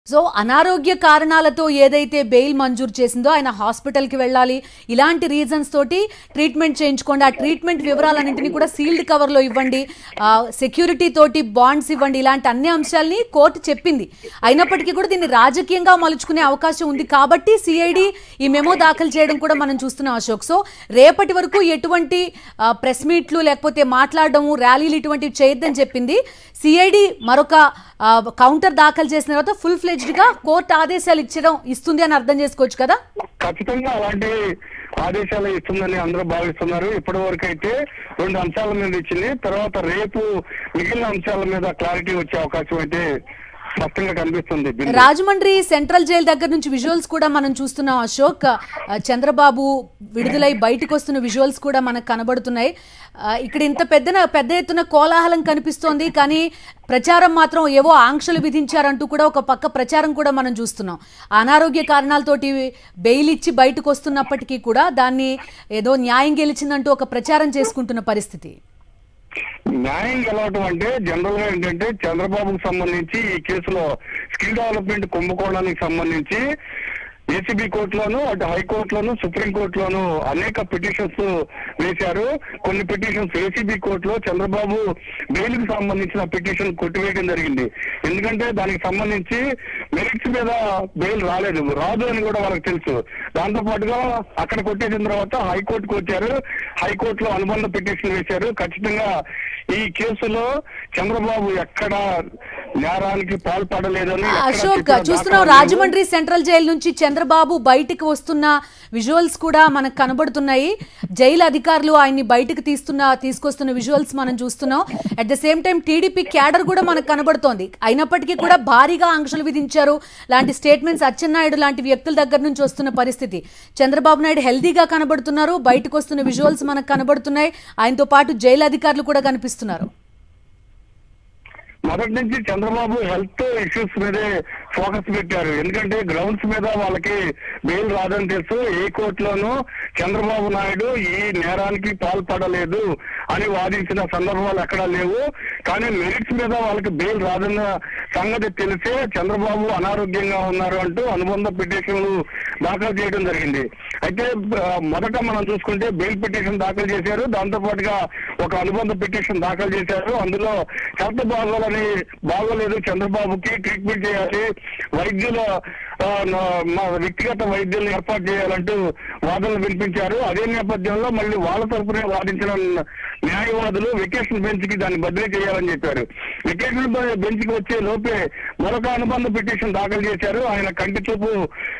So అనారోగ్య కారణాలతో ఏదైతే బెయిల్ మంజూరు చేసిందో ఆయన హాస్పిటల్కి వెళ్ళాలి ఇలాంటి రీజన్స్ తోటి ట్రీట్మెంట్ చేయించుకోండి ఆ ట్రీట్మెంట్ వివరాలన్నింటినీ కూడా సీల్డ్ కవర్లో ఇవ్వండి సెక్యూరిటీ తోటి బాండ్స్ ఇవ్వండి ఇలాంటి అన్ని అంశాలని కోర్టు చెప్పింది అయినప్పటికీ కూడా దీన్ని రాజకీయంగా మలుచుకునే అవకాశం ఉంది కాబట్టి సిఐడి ఈ మెమో దాఖలు చేయడం కూడా మనం చూస్తున్నాం అశోక్ సో రేపటి వరకు ఎటువంటి ప్రెస్ మీట్లు లేకపోతే మాట్లాడడము ర్యాలీలు ఇటువంటివి చేయొద్దని చెప్పింది సిఐడి మరొక ఆ, కౌంటర్ దాఖలు చేసిన తర్వాత ఫుల్ ఫ్లెడ్జ్డ్ గా కోర్టు ఆదేశాలు ఇచ్చడం ఇస్తుంది అని అర్థం చేసుకోవచ్చు కదా ఖచ్చితంగా అలాంటి ఆదేశాలు ఇస్తుందని అందరూ భావిస్తున్నారు ఇప్పటి వరకు అయితే రెండు అంశాల మీద ఇచ్చింది తర్వాత రేపు మిగిలిన అంశాల మీద క్లారిటీ వచ్చే అవకాశం అయితే స్పష్టంగా కనిపిస్తుంది బిందు. రాజమండ్రి సెంట్రల్ జైలు దగ్గర నుంచి విజువల్స్ కూడా మనం చూస్తున్నాం అశోక్ ఆ, చంద్రబాబు విడుదలై బయటకు వస్తున్న విజువల్స్ కూడా మనకు కనబడుతున్నాయి ఆ, ఇక్కడ ఇంత పెద్ద పెద్ద ఎత్తున కోలాహలం కనిపిస్తోంది కానీ ప్రచారం మాత్రం ఏవో ఆంక్షలు విధించారంటూ కూడా ఒక పక్క ప్రచారం కూడా మనం చూస్తున్నాం అనారోగ్య కారణాలతోటి బెయిల్ ఇచ్చి బయటకు వస్తున్నప్పటికీ కూడా దాన్ని ఏదో న్యాయం గెలిచిందంటూ ఒక ప్రచారం చేసుకుంటున్న పరిస్థితి న్యాయం గెలవటం అంటే జనరల్ గా ఏంటంటే చంద్రబాబుకు సంబంధించి ఈ కేసులో స్కిల్ డెవలప్మెంట్ కుంభకోణానికి సంబంధించి ఏసీబీ కోర్టులోను అటు హైకోర్టులోను సుప్రీంకోర్టులోను అనేక పిటిషన్స్ వేశారు కొన్ని పిటిషన్స్ ఏసీబీ కోర్టులో చంద్రబాబు బెయిల్ కి సంబంధించిన పిటిషన్ కొట్టివేయడం జరిగింది ఎందుకంటే దానికి సంబంధించి మెరిట్స్ మీద బెయిల్ రాలేదు రాదు అని కూడా వాళ్ళకి తెలుసు దాంతో పాటుగా అక్కడ కొట్టేసిన తర్వాత హైకోర్టుకు వచ్చారు హైకోర్టులో అనుబంధ పిటిషన్ వేశారు ఖచ్చితంగా ఈ కేసులో చంద్రబాబు ఎక్కడ నేరానికి పాల్పడలేదని ఎక్కడ అశోక్ చెప్పిన చూస్తున్నాం దాఖలాలు లేవు. రాజమండ్రి సెంట్రల్ జైలు నుంచి చంద్రబాబు బయటికి వస్తున్న విజువల్స్ కూడా మనకు కనబడుతున్నాయి జైలు అధికారులు ఆయన్ని బయటకు తీస్తున్న తీసుకొస్తున్న విజువల్స్ మనం చూస్తున్నాం at the same time TDP cadre కూడా మనకు కనబడుతోంది అయినప్పటికీ కూడా భారీగా ఆంక్షలు విధించారు లాంటి స్టేట్మెంట్స్ అచ్చెన్నాయుడు లాంటి వ్యక్తుల దగ్గర నుంచి వస్తున్న పరిస్థితి చంద్రబాబు నాయుడు హెల్దీగా కనబడుతున్నారు బయటకు వస్తున్న విజువల్స్ మనకు కనబడుతున్నాయి ఆయనతో పాటు జైలు అధికారులు కూడా కనిపిస్తున్నారు మొదటి నుంచి చంద్రబాబు హెల్త్ ఇష్యూస్ మీదే ఫోకస్ పెట్టారు ఎందుకంటే గ్రౌండ్స్ మీద వాళ్ళకి బెయిల్ రాదని తెలుసు ఏ కోర్టులోనూ చంద్రబాబు నాయుడు ఈ నేరానికి పాల్పడలేదు అని వాదించిన సందర్భాలు ఎక్కడా లేవు కానీ మెరిట్స్ మీద వాళ్ళకి బెయిల్ రాదన్న సంగతి తెలిసే చంద్రబాబు అనారోగ్యంగా ఉన్నారు అంటూ అనుబంధ పిటిషన్లు దాఖలు చేయడం జరిగింది అయితే ఆ, మొదట మనం చూసుకుంటే బెయిల్ పిటిషన్ దాఖలు చేశారు దాంతో పాటుగా ఒక అనుబంధ పిటిషన్ దాఖలు చేశారు అందులో హెల్త్ బాగోలని బాగోలేదు చంద్రబాబుకి ట్రీట్మెంట్ చేయాలి వైద్యుల ఆ, నా- మా వ్యక్తిగత వైద్యులను ఏర్పాటు చేయాలంటూ వాదనలు వినిపించారు అదే నేపథ్యంలో మళ్ళీ వాళ్ళ తరపునే వాదించిన న్యాయవాదులు వెకేషన్ బెంచ్ కి దాన్ని బదిలీ చేయాలని చెప్పారు వెకేషన్ బెంచ్ కి వచ్చే లోపే మరొక అనుబంధ పిటిషన్ దాఖలు చేశారు ఆయన కంటి చూపు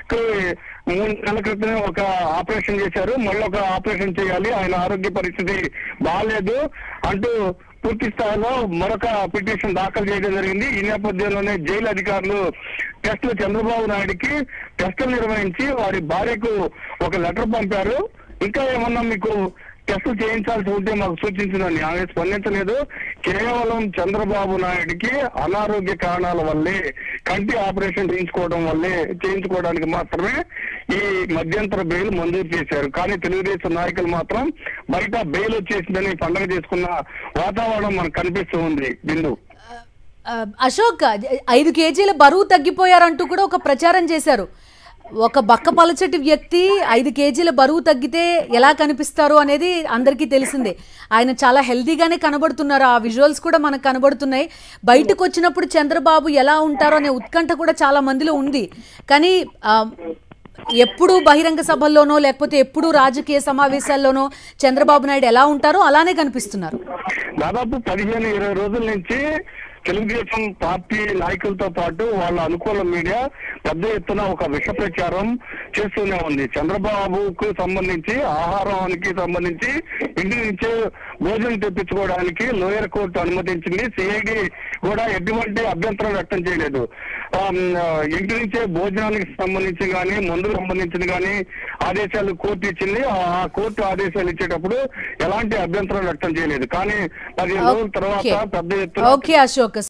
మూడు నెలల క్రితమే ఒక ఆపరేషన్ చేశారు మళ్ళీ ఒక ఆపరేషన్ చేయాలి ఆయన ఆరోగ్య పరిస్థితి బాగాలేదు అంటూ పూర్తి స్థాయిలో మరొక పిటిషన్ దాఖలు చేయడం జరిగింది ఈ నేపథ్యంలోనే జైలు అధికారులు టెస్టులు చంద్రబాబు నాయుడికి టెస్టులు నిర్వహించి వారి భార్యకు ఒక లెటర్ పంపారు ఇంకా ఏమన్నా మీకు టెస్టులు చేయించాల్సి ఉంటే మాకు సూచించిందని ఆమె స్పందించలేదు కేవలం చంద్రబాబు నాయుడికి అనారోగ్య కారణాల వల్లే కంటి ఆపరేషన్ చేయించుకోవడం వల్లే చేయించుకోవడానికి మాత్రమే ఈ మధ్యంతర బెయిల్ మంజూరు చేశారు కానీ తెలుగుదేశం నాయకులు మాత్రం బయట బెయిల్ వచ్చేసిందని పండగ చేసుకున్న వాతావరణం మనకు కనిపిస్తూ ఉంది బిందు ఆ, అశోక్ ఐదు కేజీల బరువు తగ్గిపోయారంటూ కూడా ఒక ప్రచారం చేశారు ఒక బక్క పలచటి వ్యక్తి ఐదు కేజీల బరువు తగ్గితే ఎలా కనిపిస్తారు అనేది అందరికీ తెలిసిందే ఆయన చాలా హెల్దీగానే కనబడుతున్నారు ఆ విజువల్స్ కూడా మనకు కనబడుతున్నాయి బయటకు వచ్చినప్పుడు చంద్రబాబు ఎలా ఉంటారో అనే ఉత్కంఠ కూడా చాలా మందిలో ఉంది కానీ ఆ, ఎప్పుడు బహిరంగ సభల్లోనో లేకపోతే ఎప్పుడు రాజకీయ సమావేశాల్లోనో చంద్రబాబు నాయుడు ఎలా ఉంటారో అలానే కనిపిస్తున్నారు దాదాపు పదిహేను ఇరవై రోజుల నుంచి తెలుగుదేశం పార్టీ నాయకులతో పాటు వాళ్ళ అనుకూల మీడియా పెద్ద ఎత్తున ఒక విష ప్రచారం చేస్తూనే ఉంది చంద్రబాబుకు సంబంధించి ఆహారానికి సంబంధించి ఇంటి నుంచే భోజనం తెప్పించుకోవడానికి లోయర్ కోర్టు అనుమతించింది సిఐడి కూడా ఎటువంటి అభ్యంతరం వ్యక్తం చేయలేదు ఆమ్, ఆ, ఇంటి నుంచే భోజనానికి సంబంధించి కానీ మందుకు సంబంధించిన కానీ ఆదేశాలు కోర్టు ఇచ్చింది ఆ ఆ కోర్టు ఆదేశాలు ఇచ్చేటప్పుడు ఎలాంటి అభ్యంతరం వ్యక్తం చేయలేదు కానీ పదిహేను రోజుల తర్వాత ఓకే. పెద్ద ఎత్తున ఓకే అశోక్